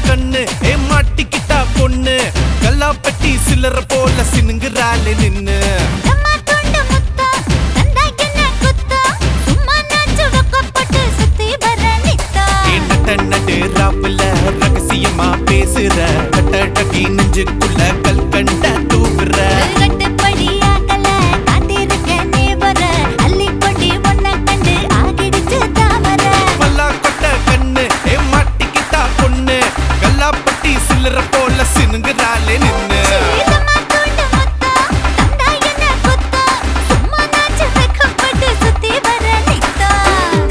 கண்ணு ஏ மாட்டிக்கிட்டா பொண்ணு கல்லாப்பட்டி சில்லற போல சினுங்குறாளே நின்னு அம்மா தொண்டு முத்தம், தந்தா என்ன குத்தம்? சும்மா நாச்சு வெக்கப்பட்டு சுத்தி வர நித்தம். ஏ நட்ட நடு ராப்புல ரகசியமா பேசுற கட்டடக்கி நெஞ்சுக்குள்ள கல்கண்ட தூக்குற கட்டுப்படி ஆகல, காத்திருக்க நீ வர. அள்ளிக்கொண்டி உன்னை கண்டு ஆகிடுச்சு தாமர. பல்லா கொட்ட கண்ணு ஏ மாட்டிக்கிட்டா பொண்ணு கல்லாப்பட்டி சில்லற போல சினுங்குறாளே நின்னு சீதமா தொண்டு முத்தம், தந்தா என்ன குத்தம்? சும்மா நாச்சு வெக்கப்பட்டு சுத்தி வர நித்தம்.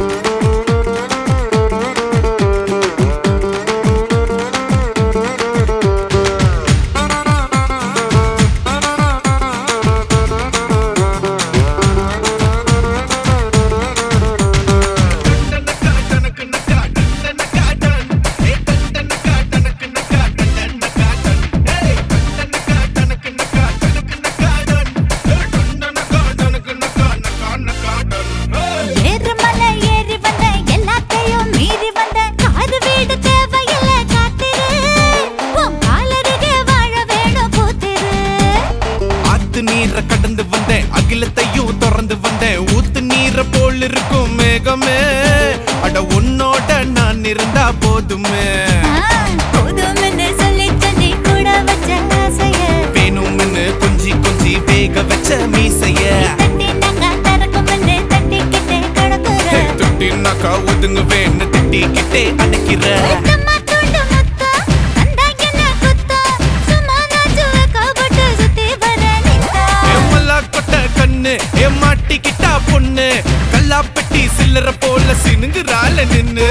ஏறு மலை ஏறி வந்த எல்லாத்தையும் மீறி வந்த காது வீடு தேவையில்ல காத்திரு உன் காலருகே வாழ வேணும் கூத்திரு ஆத்து நீரை கடந்து வந்தேன் அகிலத்தையும் திறந்து வந்தேன் ஊத்து நீரை போல் இருக்கும் மேகமே அட உன்னோட நான் இருந்தா போதுமே போதும்னு சொல்லி சொல்லி கூட வச்ச ஆசைய வேணும்னு கொஞ்சி கொஞ்சி வேக வச்ச மீசைய தட்டினாக்கா திறக்கும்னு தட்டிக்கிட்டே கிடக்குற துட்டினாக்கா ஒதுங்குவேன்னு திட்டிக்கிட்டே அணைக்கிற வெட்டமா துண்டு முத்தம், தந்தா என்ன குத்தம்? சும்மா நாச்சு வெக்கப்பட்டு சுத்தி வர நித்தம். ஏமலா கொட்ட கண்ணு ஏ மாட்டிக்கிட்டா பொண்ணு கல்லாப்பட்டி சில்லற போல சினுங்குறால நின்னு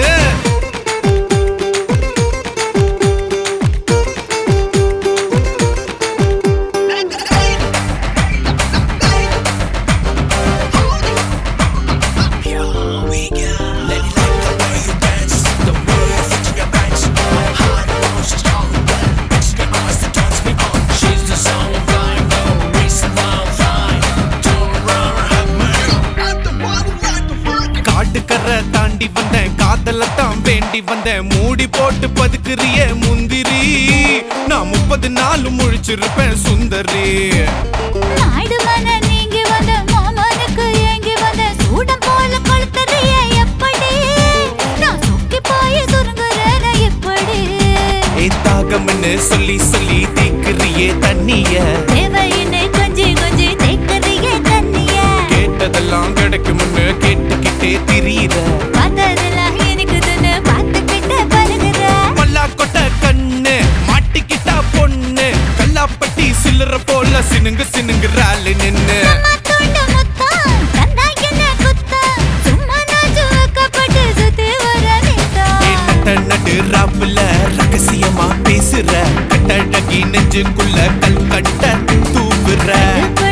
காட்டுக்கரை தாண்டி வந்தேன் காதலத்தான் வேண்டி வந்தேன் மூடி போட்டு பதுக்குறிய முந்திரி நான் முப்பது நாள் முழிச்சிருப்பேன் சுந்தரி நாடு மன நீங்கி வந்த மாமனுக்கு ஏங்கி வந்த சூடம் போல கொளுத்தறிய எப்படி நான் சொக்கி போய் சுருங்குறேன எப்படி ஏ தாகம்னு சொல்லி சொல்லி தீக்குறியே தண்ணிய தேவையின்னு கொஞ்சி கொஞ்சி தேக்கறிய தண்ணிய கேட்டதெல்லாம் கிடைக்கும்னு கேட்டுக்கிட்டே திரியிற பார்த்ததெல்லாம் எனக்குதுன்னு பார்த்துக்கிட்ட பருகுற மல்லா கொட்ட கண்ணு மாட்டிக்கிட்டா பொண்ணு கல்லாப்பட்டி சில்லற போல சினுங்கு சினுங்குறாள் நின்னு அம்மா துண்டு முத்தம், தந்தா என்ன குத்தம்? சும்மா நாச்சு வெக்கப்பட்டு சுத்தி வர ஏ நித்தம். நட்ட நடு ராப்புல ரகசியமா பேசுற கட்டழகி நெஞ்சுக்குள்ள கல் கட்ட தூக்குற இப்ப